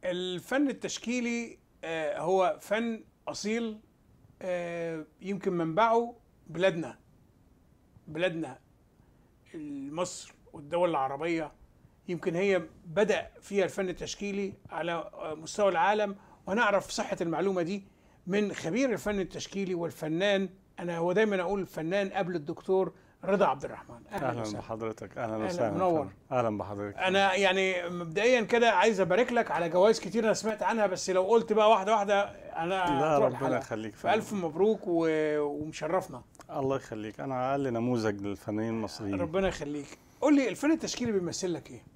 الفن التشكيلي آه، هو فن اصيل آه، يمكن منبعه بلادنا بلادنا مصر والدول العربيه يمكن هي بدا فيها الفن التشكيلي على آه، مستوى العالم ونعرف صحه المعلومه دي من خبير الفن التشكيلي والفنان انا هو دايما اقول الفنان قبل الدكتور رضا عبد الرحمن اهلا وسهلا. بحضرتك اهلا أهلاً، وسهلا منور. فندم. اهلا بحضرتك انا يعني مبدئيا كده عايز ابارك لك على جوائز كتير انا سمعت عنها بس لو قلت بقى واحده واحده انا لا هتروح ربنا الحلقة. يخليك فندم. فالف مبروك و- ومشرفنا الله يخليك انا اقل نموذج للفنانين المصريين ربنا يخليك قول لي الفن التشكيلي بيمثل لك ايه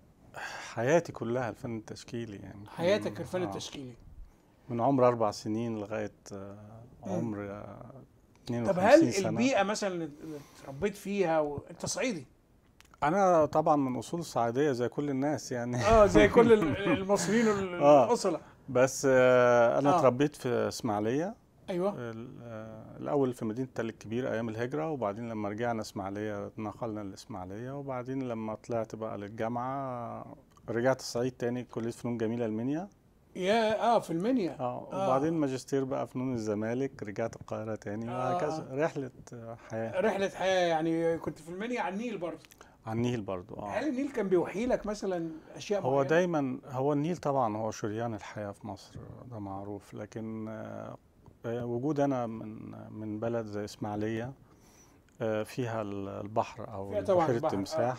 حياتي كلها الفن التشكيلي يعني حياتك الفن آه. التشكيلي من عمر اربع سنين لغايه آه، عمر آه، 52 طب هل سنه البيئه مثلا اللي اتربيت فيها و... انت صعيدي انا طبعا من اصول صعيديه زي كل الناس يعني اه زي كل ال- المصريين آه. الاصله بس آه، انا آه. اتربيت في اسماعيليه ايوه ال- آه، الاول في مدينه تل الكبير ايام الهجره وبعدين لما رجعنا اسماعيليه نقلنا للاسماعيليه وبعدين لما طلعت بقى للجامعه رجعت الصعيد تاني كليه فنون جميله المنيا يا اه في المنيا اه آه. وبعدين ماجستير بقى فنون الزمالك رجعت القاهره تاني آه. وهكذا رحله آه، حياه رحله حياه يعني كنت في المنيا على النيل برضه على النيل برضو اه هل النيل كان بيوحي لك مثلا اشياء هو معينة؟ دايما هو النيل طبعا هو شريان الحياة في مصر ده معروف لكن آه، آه، وجود أنا من من بلد زي إسماعيلية آه، فيها ال- البحر أو فيها طبعاً بحيرة البحر، آه. تمساح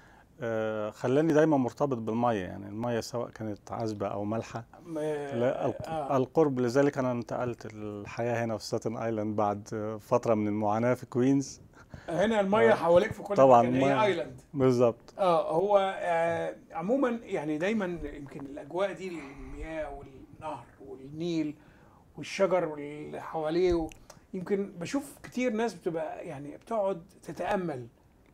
آه، خلاني دايما مرتبط بالمية يعني المية سواء كانت عذبة أو مالحة م- لا الق- آه. القرب لذلك أنا انتقلت الحياة هنا في ستن ايلاند بعد آه، فترة من المعاناة في كوينز هنا الميه آه. حواليك في كل طبعاً مكان هي المية. ايلاند بالظبط اه هو آه عموما يعني دايما يمكن الاجواء دي المياه والنهر والنيل والشجر واللي حواليه و- يمكن بشوف كتير ناس بتبقى يعني بتقعد تتامل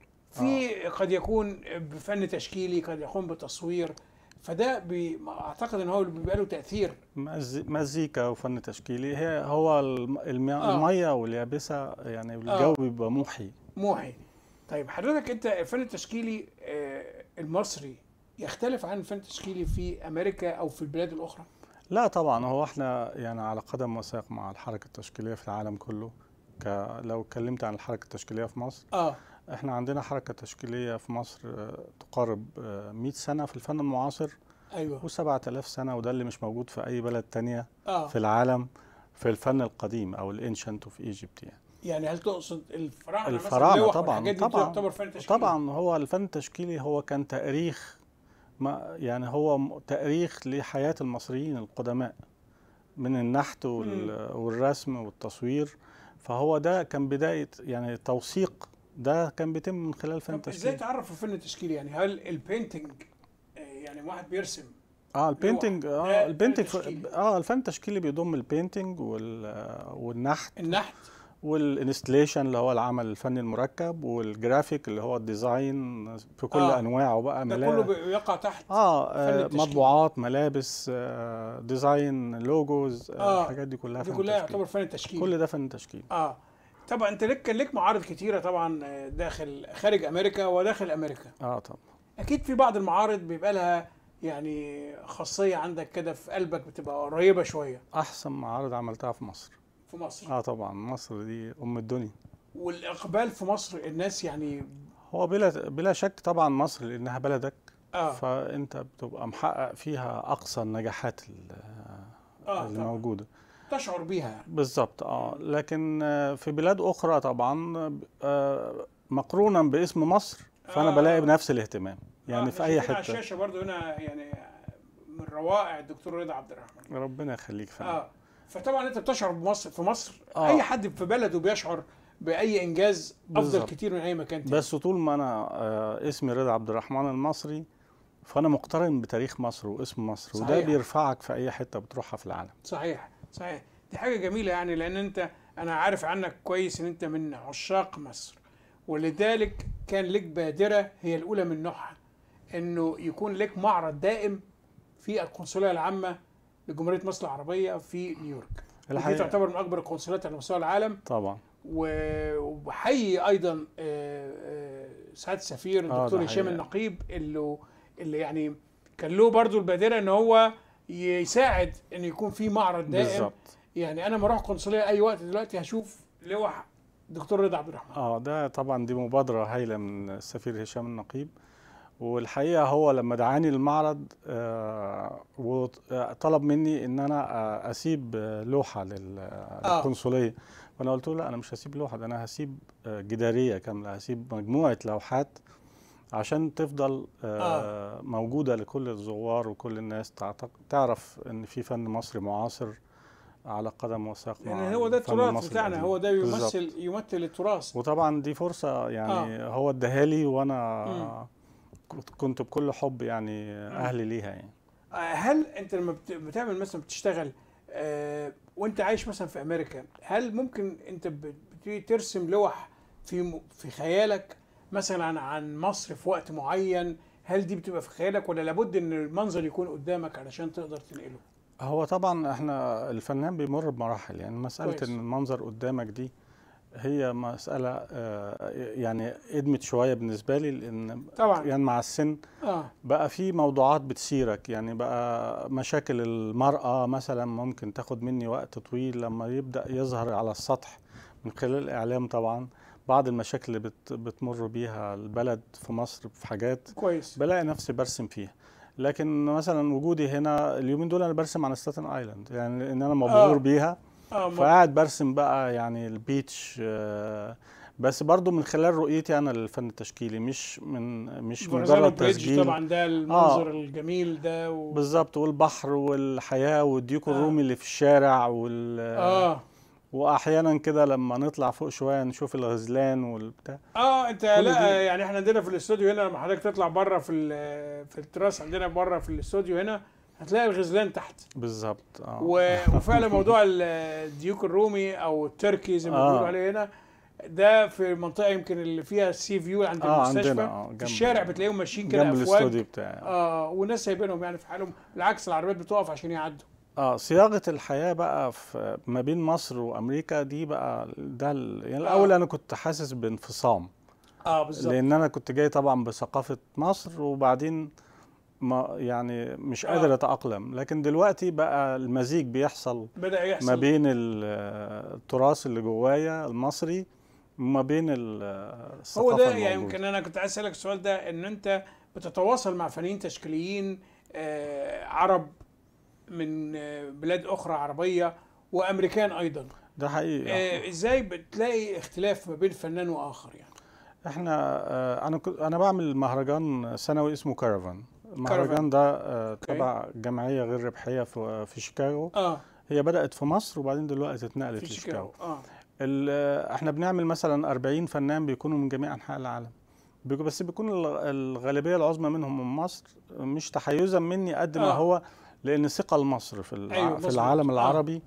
في قد يكون بفن تشكيلي قد يكون بتصوير فده بي اعتقد ان هو اللي بيبقى له تاثير مز- مزيكا وفن تشكيلي هي هو الم- المي- آه. المية واليابسة يعني الجو آه. بيبقى موحي موحي طيب حضرتك انت الفن التشكيلي آه، المصري يختلف عن الفن التشكيلي في امريكا او في البلاد الاخرى لا طبعا هو احنا يعني على قدم وساق مع الحركة التشكيلية في العالم كله ك لو اتكلمت عن الحركة التشكيلية في مصر اه احنا عندنا حركة تشكيلية في مصر آه، تقارب آه، 100 سنة في الفن المعاصر ايوه و7000 سنة وده اللي مش موجود في أي بلد تانية اه في العالم في الفن القديم أو الانشنت اوف ايجيبت يعني يعني هل تقصد الفراعنه مثلاً الفراعنة اللوح طبعاً، والحاجات دي طبعاً، تعتبر فن تشكيلي طبعا هو الفن التشكيلي هو كان تاريخ ما يعني هو م- تاريخ لحياة المصريين القدماء من النحت وال- والرسم والتصوير فهو ده كان بداية يعني توثيق ده كان بيتم من خلال الفن طب ازاي التشكيلي تعرف الفن التشكيلي يعني هل البينتنج آه، يعني واحد بيرسم اه البينتنج ده اه فن البينتنج تشكيلي. اه الفن التشكيلي بيضم البينتنج وال والنحت النحت والانستليشن اللي هو العمل الفني المركب والجرافيك اللي هو الديزاين في كل آه. انواعه بقى ده ملا- كله بيقع تحت اه فن آه، التشكيل. مطبوعات ملابس آه، ديزاين لوجوز آه، آه، الحاجات دي كلها دي فن كلها تشكيل يعتبر فن تشكيلي كل ده فن تشكيل اه طبعا انت لك كان لك معارض كتيره طبعا آه، داخل خارج امريكا وداخل امريكا اه طبعا اكيد في بعض المعارض بيبقى لها يعني خاصيه عندك كده في قلبك بتبقى قريبه شويه احسن معارض عملتها في مصر في مصر اه طبعا مصر دي ام الدنيا والاقبال في مصر الناس يعني هو بلا بلا شك طبعا مصر لانها بلدك اه فانت بتبقى محقق فيها اقصى النجاحات ال- اه اللي طبعا موجوده تشعر بيها يعني بالظبط اه لكن آه، في بلاد اخرى طبعا آه، مقرونا باسم مصر فانا آه. بلاقي بنفس الاهتمام يعني آه، في اي شايفين على حته الشاشه برضو هنا يعني من روائع الدكتور رضا عبد الرحمن ربنا يخليك فعلا اه فطبعا انت بتشعر بمصر في مصر آه. اي حد في بلده بيشعر باي انجاز افضل بالظبط. كتير من اي مكان تاني بس طول ما انا آه، اسمي رضا عبد الرحمن المصري فانا مقترن بتاريخ مصر واسم مصر وده صحيح. بيرفعك في اي حته بتروحها في العالم صحيح صحيح دي حاجه جميله يعني لان انت انا عارف عنك كويس ان انت من عشاق مصر ولذلك كان لك بادره هي الاولى من نوعها انه يكون لك معرض دائم في القنصليه العامه لجمهوريه مصر العربيه في نيويورك ودي الحقيقة تعتبر من اكبر القنصليات على مستوى العالم طبعا و- وبحيي ايضا آه، آه، سعاده السفير آه، الدكتور ده هشام حقيقة. النقيب اللي اللي يعني كان له برضو البادره ان هو يساعد ان يكون في معرض دائم بالظبط يعني انا لما اروح قنصليه اي وقت دلوقتي هشوف لوح دكتور رضا عبد الرحمن اه ده طبعا دي مبادرة هايلة من السفير هشام النقيب والحقيقة هو لما دعاني المعرض آه وطلب مني ان انا آه اسيب آه، لوحة لل- آه. للقنصلية وانا قلت له لا انا مش هسيب لوحة ده انا هسيب آه، جدارية كاملة هسيب مجموعة لوحات عشان تفضل آه موجودة لكل الزوار وكل الناس تعتق- تعرف ان في فن مصري معاصر على قدم وساق مع لان هو ده الفن التراث المصري بتاعنا القديم. هو ده بالظبط. يمثل يمثل التراث وطبعا دي فرصة يعني هو اداها لي وانا مم. كنت- كنت بكل حب يعني اهلي ليها يعني آه، هل انت لما بت- بتعمل مثلا بتشتغل آه، وانت عايش مثلا في امريكا هل ممكن انت بت- بتبتدي ترسم لوح في م- في خيالك مثلا عن عن مصر في وقت معين هل دي بتبقى في خيالك ولا لابد ان المنظر يكون قدامك علشان تقدر تنقله هو طبعا احنا الفنان بيمر بمراحل يعني مسألة كويس. ان المنظر قدامك دي هي مسألة آه، يعني ادمت شوية بالنسبة لي لان طبعا يعني مع السن اه بقى في موضوعات بتثيرك يعني بقى مشاكل المرأة مثلا ممكن تاخد مني وقت طويل لما يبدأ يظهر على السطح من خلال الإعلام طبعا بعض المشاكل اللي بت بتمر بيها البلد في مصر في حاجات كويس بلاقي نفسي برسم فيها لكن مثلا وجودي هنا اليومين دول انا برسم عن ستاتن ايلاند يعني ان انا مبهور آه. بيها اه ما- فقاعد برسم بقى يعني البيتش آه، بس برضو من خلال رؤيتي انا للفن التشكيلي مش من مش غزالة مجرد بريدج تسجيل طبعا ده المنظر الجميل ده و... بالظبط والبحر والحياه والديوك آه. الرومي اللي في الشارع وال اه واحيانا كده لما نطلع فوق شويه نشوف الغزلان والبتاع اه انت كل لا دي- يعني احنا عندنا في الاستوديو هنا لما حضرتك تطلع بره في ال- في التراس عندنا بره في الاستوديو هنا هتلاقي الغزلان تحت بالظبط اه و- وفعلا موضوع ال- الديوك الرومي او التركي زي ما آه. بيقولوا عليه هنا ده في المنطقه يمكن اللي فيها سي فيو عند اه المستشفى عندنا اه في جنب الشارع بتلاقيهم ماشيين كده جنب افواج الاستوديو بتاعي اه والناس سايبينهم يعني في حالهم بالعكس العربيات بتقف عشان يعدوا اه صياغه الحياه بقى في ما بين مصر وامريكا دي بقى ده ال- يعني الاول آه. انا كنت حاسس بانفصام اه بالظبط لان انا كنت جاي طبعا بثقافه مصر وبعدين ما يعني مش آه. قادر اتاقلم لكن دلوقتي بقى المزيج بيحصل بدا يحصل ما بين ال- التراث اللي جوايا المصري وما بين ال- الثقافه هو ده يعني الموجودة. يمكن انا كنت عايز اسالك السؤال ده ان انت بتتواصل مع فنانين تشكيليين آه عرب من آه بلاد اخرى عربيه وامريكان ايضا ده حقيقي آه ازاي بتلاقي اختلاف ما بين فنان واخر يعني احنا آه، انا كنت انا بعمل مهرجان سنوي اسمه كارفان المهرجان ده آه، تبع جمعيه غير ربحيه في في شيكاغو اه هي بدات في مصر وبعدين دلوقتي اتنقلت في لشيكاغو شيكاغو اه ال- آه، احنا بنعمل مثلا 40 فنان بيكونوا من جميع انحاء العالم بيكون- بس بيكون الغ- الغالبيه العظمى منهم من مصر مش تحيزا مني قد ما آه. هو لان ثقه لمصر في الع- أيوة، في مظبوط. العالم آه. العربي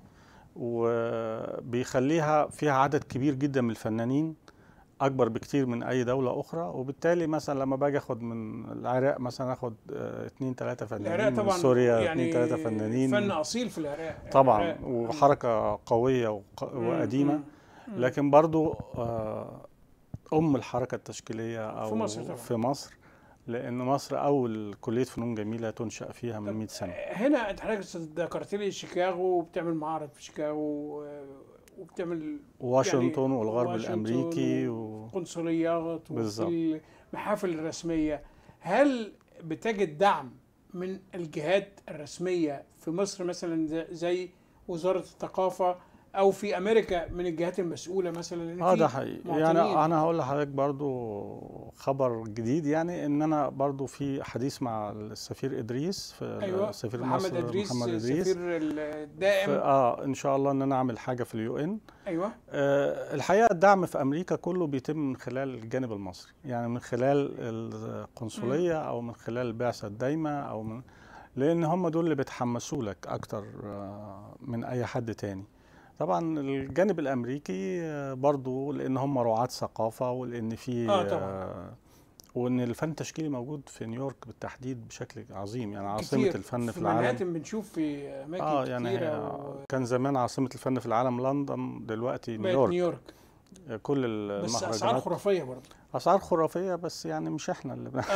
وبيخليها فيها عدد كبير جدا من الفنانين اكبر بكتير من اي دوله اخرى وبالتالي مثلا لما باجي اخد من العراق مثلا اخد آه، اتنين تلاته العراق فنانين من طبعا سوريا يعني اتنين تلاته فنانين فن اصيل في العراق طبعا العراق. وحركه قويه وق- مم، وقديمه مم، مم. لكن برضو آه، ام الحركه التشكيليه او في مصر طبعا. في مصر لان مصر اول كليه فنون جميله تنشا فيها من 100 سنه هنا انت حضرتك ذكرت لي شيكاغو وبتعمل معرض في شيكاغو آه، وبتعمل واشنطن يعني والغرب واشنطن الامريكي و... قنصليات بالظبط. وفي المحافل الرسميه هل بتجد دعم من الجهات الرسميه في مصر مثلا ز- زي وزاره الثقافه او في امريكا من الجهات المسؤوله مثلا لأن اه في ده حقيقي معتنين. يعني انا هقول لحضرتك برضو خبر جديد يعني ان انا برضو في حديث مع السفير ادريس في ايوه السفير محمد مصر ادريس محمد ادريس سفير الدائم ف- اه ان شاء الله ان انا اعمل حاجه في اليو ان ايوه آه، الحقيقه الدعم في امريكا كله بيتم من خلال الجانب المصري يعني من خلال القنصليه او من خلال البعثه الدايمه او من لان هم دول اللي بيتحمسوا لك اكتر آه، من اي حد تاني طبعا الجانب الامريكي آه، برضو لان هم رعاة ثقافه ولان في آه، طبعاً. آه، وان الفن التشكيلي موجود في نيويورك بالتحديد بشكل عظيم يعني عاصمه كتير. الفن في, في العالم منهاتن بنشوف في اماكن اه يعني كتيره هي و... كان زمان عاصمه الفن في العالم لندن دلوقتي بقت نيويورك نيويورك كل بس اسعار المهرجانات خرافيه برضه اسعار خرافيه بس يعني مش احنا اللي بن...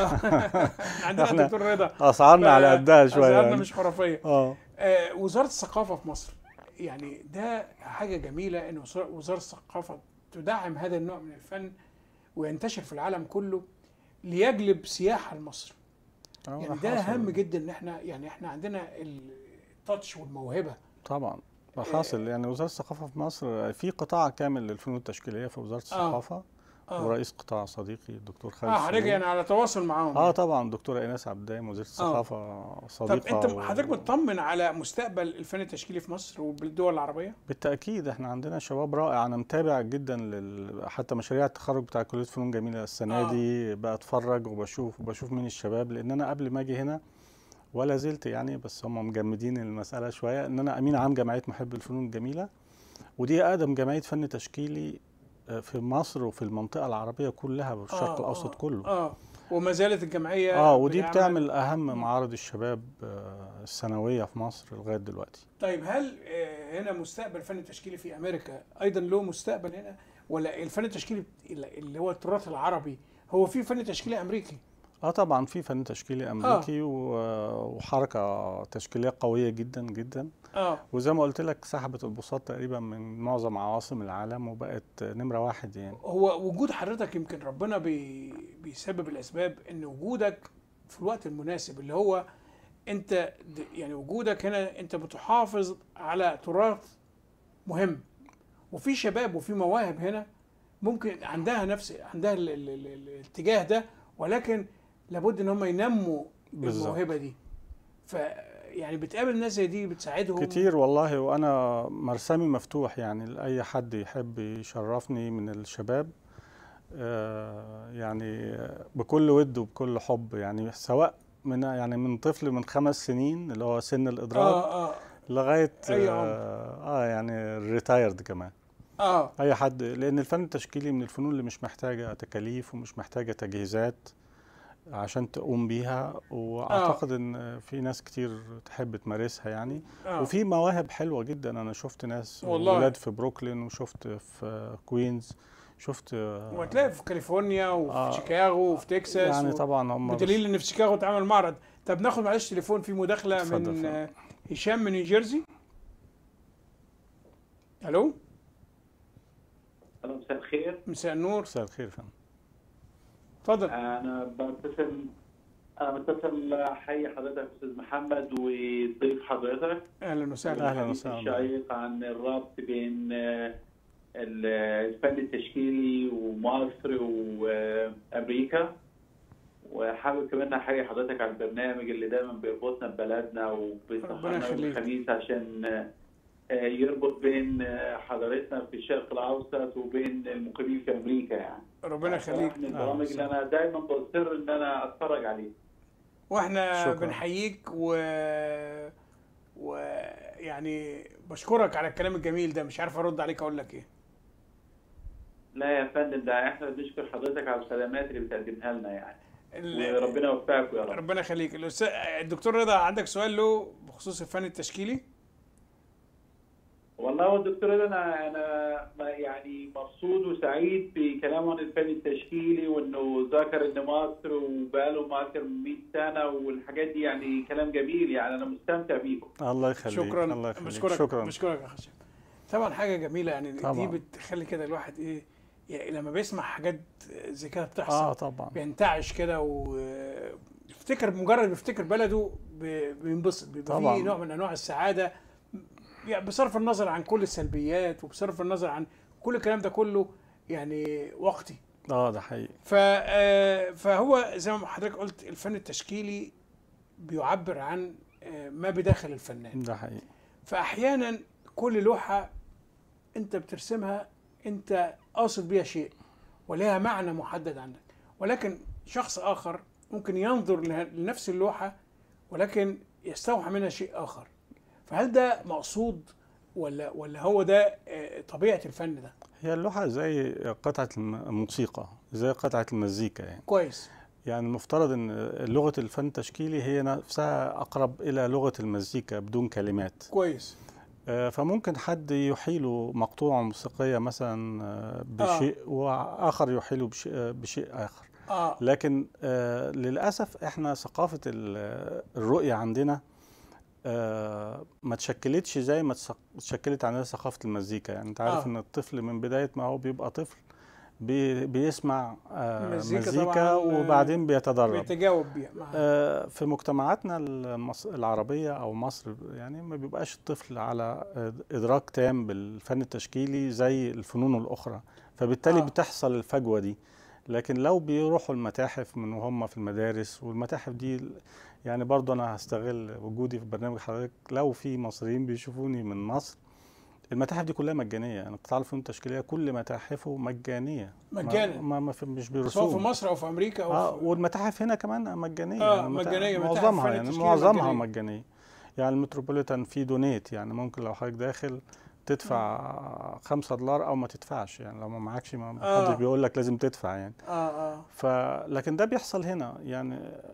عندنا إحنا دكتور رضا اسعارنا على قدها شويه اسعارنا يعني. مش خرافيه اه آه، وزاره الثقافه في مصر يعني ده حاجه جميله ان وزار- وزاره الثقافه تدعم هذا النوع من الفن وينتشر في العالم كله ليجلب سياحه لمصر آه، يعني ده حاصل. اهم جدا ان احنا يعني احنا عندنا التاتش والموهبه طبعا ده حاصل يعني وزاره الثقافه في مصر في قطاع كامل للفنون التشكيليه في وزاره الثقافه اه ورئيس قطاع صديقي الدكتور خالد اه حضرتك سليم. يعني على تواصل معاهم اه طبعا الدكتوره ايناس عبد الدايم وزيره الثقافه طب صديقه انت و- حضرتك مطمن على مستقبل الفن التشكيلي في مصر وبالدول العربيه؟ بالتاكيد احنا عندنا شباب رائع انا متابع جدا لل... حتى مشاريع التخرج بتاع كليه فنون جميله السنه آه. دي بتفرج وبشوف وبشوف مين الشباب لان انا قبل ما اجي هنا ولا زلت يعني بس هم مجمدين المساله شويه ان انا امين عام جمعيه محب الفنون الجميله ودي اقدم جمعيه فن تشكيلي آه، في مصر وفي المنطقه العربيه كلها والشرق آه، الاوسط آه، كله اه وما زالت الجمعيه اه ودي بتعمل- بتعمل اهم معارض الشباب آه، السنويه في مصر لغايه دلوقتي طيب هل آه، هنا مستقبل الفن التشكيلي في امريكا ايضا له مستقبل هنا ولا الفن التشكيلي اللي هو التراث العربي هو في فن تشكيلي امريكي اه طبعا في فن تشكيلي امريكي و- وحركه تشكيليه قويه جدا جدا اه وزي ما قلت لك سحبت البساط تقريبا من معظم عواصم العالم وبقت نمره واحد يعني هو وجود حضرتك يمكن ربنا بي بيسبب الاسباب ان وجودك في الوقت المناسب اللي هو انت د- يعني وجودك هنا انت بتحافظ على تراث مهم وفي شباب وفي مواهب هنا ممكن عندها نفس عندها ال ال ال ال الاتجاه ده ولكن لابد ان هم ينموا بالظبط. الموهبه دي ف يعني بتقابل ناس زي دي بتساعدهم كتير والله وانا مرسمي مفتوح يعني لاي حد يحب يشرفني من الشباب آه، يعني بكل ود وبكل حب يعني سواء من يعني من طفل من خمس سنين اللي هو سن الادراك اه اه لغايه أي عمر. اه, آه يعني الريتايرد كمان اه اي حد لان الفن التشكيلي من الفنون اللي مش محتاجه تكاليف ومش محتاجه تجهيزات عشان تقوم بيها واعتقد ان في ناس كتير تحب تمارسها يعني آه. وفي مواهب حلوه جدا انا شفت ناس والله. ولاد في بروكلين وشفت في كوينز شفت وهتلاقي في كاليفورنيا وفي آه. شيكاغو وفي تكساس يعني و... طبعا هم بدليل ان في شيكاغو اتعمل معرض طب ناخد معلش تليفون في مداخله اتفضل، من اتفضل. آه، هشام من نيوجيرسي الو ألو مساء الخير مساء النور مساء الخير يا فندم اتفضل أنا بتصل أنا بتصل أحيي حضرتك أستاذ محمد وضيف حضرتك اهلا وسهلا أهلا الحديث وسهلا. الشيق عن الربط بين آه، ال- الفن التشكيلي ومصر وأمريكا وحابب كمان أحيي حضرتك على البرنامج اللي دايما بيربطنا ببلدنا ربنا وبيصحنا يخليك. الخميس عشان آه، يربط بين آه، حضارتنا في الشرق الأوسط وبين المقيمين في أمريكا يعني ربنا يخليك من البرامج اللي انا دايما بصر ان انا اتفرج عليه واحنا شكراً. بنحييك و ويعني بشكرك على الكلام الجميل ده مش عارف ارد عليك اقول لك ايه لا يا فندم ده احنا بنشكر حضرتك على الخدمات اللي بتقدمها لنا يعني ال- وربنا يوفقك يا رب ربنا يخليك الأستاذ الدكتور رضا عندك سؤال له بخصوص الفن التشكيلي والله هو الدكتور ده انا انا ما- يعني مبسوط وسعيد بكلامه عن الفن التشكيلي وانه ذكر ان مصر وبقالهم اكثر من 100 سنه والحاجات دي يعني كلام جميل يعني انا مستمتع بيهم الله يخليك شكرا الله يخليك بشكرك شكرا بشكرك يا خشب طبعا حاجه جميله يعني دي طبعاً. بتخلي كده الواحد ايه يعني لما بيسمع حاجات زي كده بتحصل اه طبعا بينتعش كده ويفتكر مجرد بيفتكر بلده ب- بينبسط بيبقى طبعاً. فيه نوع من انواع السعاده يعني بصرف النظر عن كل السلبيات وبصرف النظر عن كل الكلام ده كله يعني وقتي اه ده حقيقي ف آه، فهو زي ما حضرتك قلت الفن التشكيلي بيعبر عن آه، ما بداخل الفنان ده حقيقي فاحيانا كل لوحه انت بترسمها انت قاصد بيها شيء ولها معنى محدد عندك ولكن شخص اخر ممكن ينظر له- لنفس اللوحه ولكن يستوحى منها شيء اخر فهل ده مقصود ولا ولا هو ده آه، طبيعه الفن ده هي اللوحة زي قطعة الم- الموسيقى زي قطعة المزيكا يعني كويس يعني المفترض ان لغة الفن التشكيلي هي نفسها اقرب الى لغة المزيكا بدون كلمات كويس آه، فممكن حد يحيله مقطوعة موسيقية مثلا آه، بشيء وآخر يحيله بشيء, آه، بشيء آخر اه لكن آه، للأسف احنا ثقافة ال- الرؤية عندنا آه، ما تشكلتش زي ما تسق- تشكلت عندنا ثقافة المزيكا يعني انت عارف آه. ان الطفل من بداية ما هو بيبقى طفل بي بيسمع آه، مزيكا مزيكا طبعاً، وبعدين بيتدرب بيتجاوب بيها معاها. آه، في مجتمعاتنا المص- العربية أو مصر يعني ما بيبقاش الطفل على إدراك تام بالفن التشكيلي زي الفنون الأخرى فبالتالي آه. آه. بتحصل الفجوة دي لكن لو بيروحوا المتاحف من وهم في المدارس والمتاحف دي يعني برضه أنا هستغل وجودي في برنامج حضرتك لو في مصريين بيشوفوني من مصر المتاحف دي كلها مجانية يعني قطاع الفنون التشكيلية كل متاحفه مجانية ما- مجانا ما ما في مش سواء برسوم في مصر او في امريكا او اه في والمتاحف هنا كمان مجانيه آه، يعني متا- مجانية، متاحف معظمها فن يعني التشكيل معظمها مجانية. مجانيه يعني المتروبوليتان فيه دونيت يعني ممكن لو حضرتك داخل تدفع خمسة دولار او ما تدفعش يعني لو ما معكش ما آه. حدش بيقول لك لازم تدفع يعني اه اه ف لكن ده بيحصل هنا يعني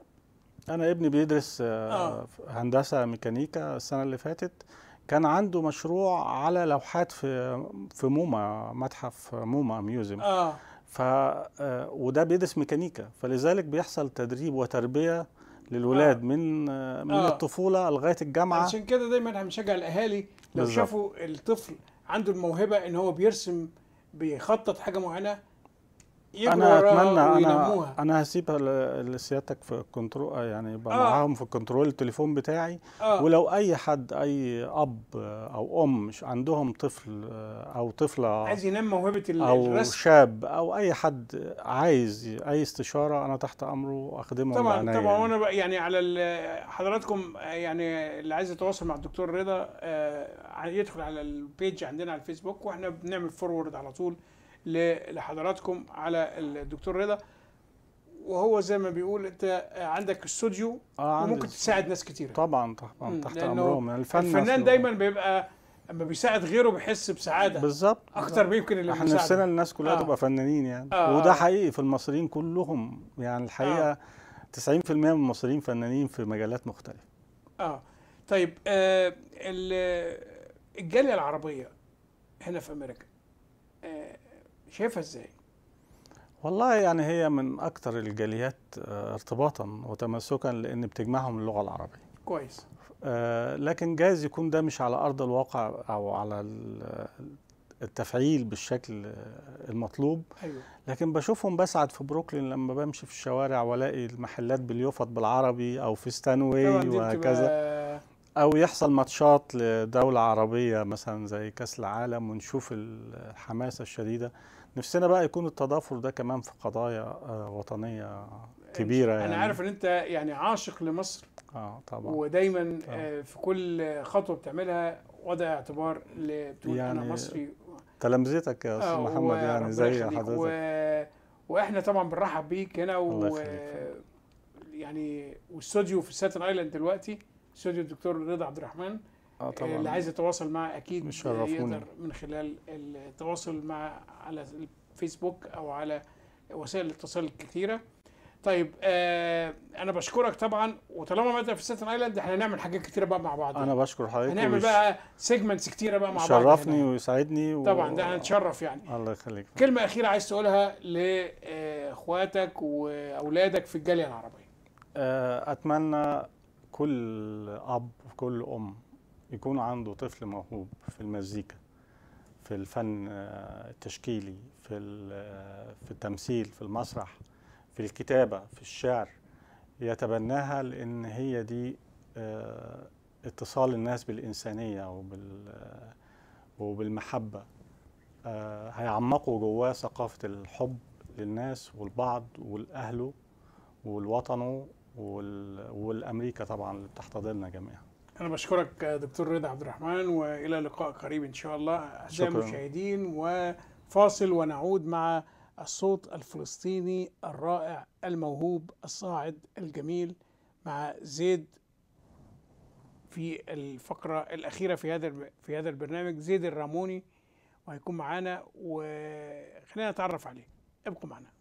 انا ابني بيدرس آه. آه. هندسه ميكانيكا السنه اللي فاتت كان عنده مشروع على لوحات في في موما متحف موما ميوزيوم اه ف آه، وده بيدرس ميكانيكا فلذلك بيحصل تدريب وتربيه للولاد آه. من آه، من آه. الطفوله لغايه الجامعه عشان كده دايما احنا بنشجع الاهالي لو بالظبط. شافوا الطفل عنده الموهبه ان هو بيرسم بيخطط حاجه معينه يجروا انا وراه اتمنى انا وينموها انا هسيبها ل- لسيادتك في الكنترول يعني يبقى آه. معاهم في الكنترول التليفون بتاعي اه ولو اي حد اي اب او ام مش عندهم طفل او طفله عايز ينمي موهبه ال- او الرسم شاب او اي حد عايز اي استشاره انا تحت امره واخدمه طبعا بعناية طبعا يعني. وانا بقى يعني على ال- حضراتكم آه، يعني اللي عايز يتواصل مع الدكتور رضا آه، يدخل على البيج عندنا على الفيسبوك واحنا بنعمل فورورد على طول ل- لحضراتكم على الدكتور رضا وهو زي ما بيقول انت عندك استوديو اه عندي وممكن تساعد ناس كتير طبعا طبعا مم، تحت لأنه امرهم يعني الفن الفنان أصله- دايما بيبقى اما بيساعد غيره بيحس بسعاده بالظبط اكتر يمكن اللي احنا بيساعده نفسنا الناس كلها آه. تبقى فنانين يعني آه، وده آه. حقيقي في المصريين كلهم يعني الحقيقه 90% من المصريين فنانين في مجالات مختلفه اه طيب آه ال- الجاليه العربيه هنا في امريكا آه شايفها ازاي؟ والله يعني هي من اكتر الجاليات آه، ارتباطا وتمسكا لان بتجمعهم اللغه العربيه كويس آه، لكن جايز يكون ده مش على ارض الواقع او على ال- التفعيل بالشكل آه، المطلوب ايوه لكن بشوفهم بسعد في بروكلين لما بمشي في الشوارع والاقي المحلات باليوفط بالعربي او في ستانوي طبعا دي وهكذا بتبقى او يحصل ماتشات لدوله عربيه مثلا زي كاس العالم ونشوف الحماسه الشديده نفسنا بقى يكون التضافر ده كمان في قضايا آه، وطنيه كبيره انا يعني عارف ان انت يعني عاشق لمصر اه طبعا ودايما آه في كل خطوه بتعملها وضع اعتبار ل- بتقول انا يعني مصري تلامذتك يا استاذ آه، محمد وربنا يعني زي يخليك. حضرتك و... واحنا طبعا بنرحب بيك هنا الله و... يخليك. يعني واستوديو في ساتن ايلاند دلوقتي استوديو الدكتور رضا عبد الرحمن اه طبعا اللي عايز يتواصل معاه اكيد يشرفوني. يقدر من خلال التواصل مع على الفيسبوك او على وسائل الاتصال الكثيره طيب آه انا بشكرك طبعا وطالما ما انت في ساتن ايلاند احنا هنعمل حاجات كتيره بقى مع بعض انا بشكر حضرتك هنعمل ويش- بقى سيجمنتس كتيره بقى مع بعض شرفني هنا. ويسعدني و... طبعا ده هنتشرف يعني الله يخليك كلمه اخيره عايز تقولها لاخواتك واولادك في الجاليه العربيه آه، اتمنى كل اب وكل ام يكون عنده طفل موهوب في المزيكا في الفن آه، التشكيلي في ال- آه، في التمثيل في المسرح في الكتابه في الشعر يتبناها لان هي دي آه، اتصال الناس بالانسانيه وبال آه، وبالمحبه آه، هيعمقوا جواه ثقافه الحب للناس والبعض والاهله والوطنه وال... والامريكا طبعا اللي بتحتضننا جميعا انا بشكرك دكتور رضا عبد الرحمن والى لقاء قريب ان شاء الله اعزائي شكراً. المشاهدين وفاصل ونعود مع الصوت الفلسطيني الرائع الموهوب الصاعد الجميل مع زيد في الفقرة الأخيرة في هذا الب- في هذا البرنامج زيد الراموني وهيكون معانا وخلينا نتعرف عليه ابقوا معنا